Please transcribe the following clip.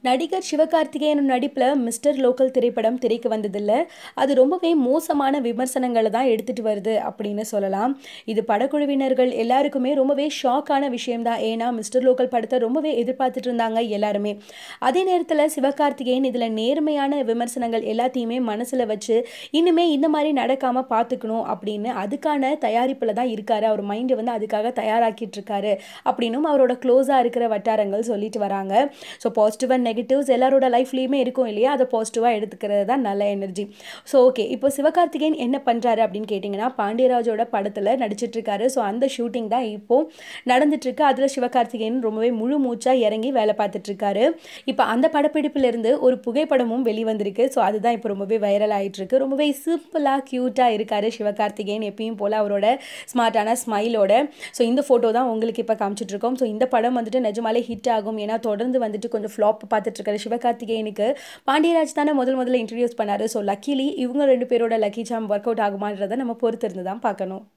நடிகர் சிவகார்த்திகேயன் நடிப்பில் mister local திரைப்படம் திரைக்கு வந்ததில்ல அது ரொம்பவே மோசமான விமர்சனங்களை தான் எடுத்துகிட்டு வருது அப்படின்னு சொல்லலாம் இது படக்குழுவினர்கள் எல்லாருக்குமே ரொம்பவே ஷாக்கான விஷயம்தான் ஏன்னா மிஸ்டர் லோக்கல் படத்தை ரொம்பவே எதிர்பார்த்துட்டு இருந்தாங்க எல்லாருமே அதே நேரத்தில் சிவகார்த்திகேயன் இதில் நேர்மையான விமர்சனங்கள் எல்லாத்தையுமே மனசில் வச்சு இன்னுமே இந்த மாதிரி நடக்காமல் பார்த்துக்கணும் அப்படின்னு அதுக்கான தயாரிப்பில் தான் இருக்காரு அவர் மைண்டு வந்து அதுக்காக தயாராக்கிட்டு இருக்காரு அப்படின்னும் அவரோட க்ளோஸாக இருக்கிற வட்டாரங்கள் சொல்லிட்டு வராங்க ஸோ பாசிட்டிவ் அண்ட் நெகட்டிவ்ஸ் எல்லாரோட லைஃப்லேயுமே இருக்கும் இல்லையா அதை பாசிட்டிவாக எடுத்துக்கிறது தான் நல்ல எனர்ஜி ஸோ ஓகே இப்போ சிவகார்த்திகேயன் என்ன பண்ணுறாரு அப்படின்னு கேட்டிங்கன்னா பாண்டியராஜோட படத்தில் நடிச்சிட்ருக்காரு ஸோ அந்த ஷூட்டிங் தான் இப்போது நடந்துட்டுருக்கு அதில் சிவகார்த்திகேயன் ரொம்பவே முழு மூச்சாக இறங்கி வேலை பார்த்துட்ருக்காரு இப்போ அந்த படப்பிடிப்பிலிருந்து ஒரு புகைப்படமும் வெளிவந்திருக்கு ஸோ அதுதான் இப்போ ரொம்பவே வைரல் ஆகிட்டுருக்கு ரொம்பவே சிம்பிளாக க்யூட்டாக இருக்காரு சிவகார்த்திகேயன் எப்பயும் போல் அவரோட ஸ்மார்ட்டான ஸ்மைலோட ஸோ இந்த ஃபோட்டோ தான் உங்களுக்கு இப்போ காமிச்சிட்ருக்கோம் ஸோ இந்த படம் வந்துட்டு நிஜமாலே ஹிட் ஆகும் ஏன்னா தொடர்ந்து வந்துட்டு கொஞ்சம் ஃப்ளாப் பார்த்துட்டு இருக்காரு சிவகார்த்திகேயனுக்கு பாண்டியராஜ் தானே முதல் முதல்ல இன்ட்ரடியூஸ் பண்ணாரு ஸோ லக்கிலி இவங்க ரெண்டு பேரோட லக்கி சாம் ஒர்க் அவுட் ஆகுமான்றதை நம்ம பொறுத்திருந்து தான் பார்க்கணும்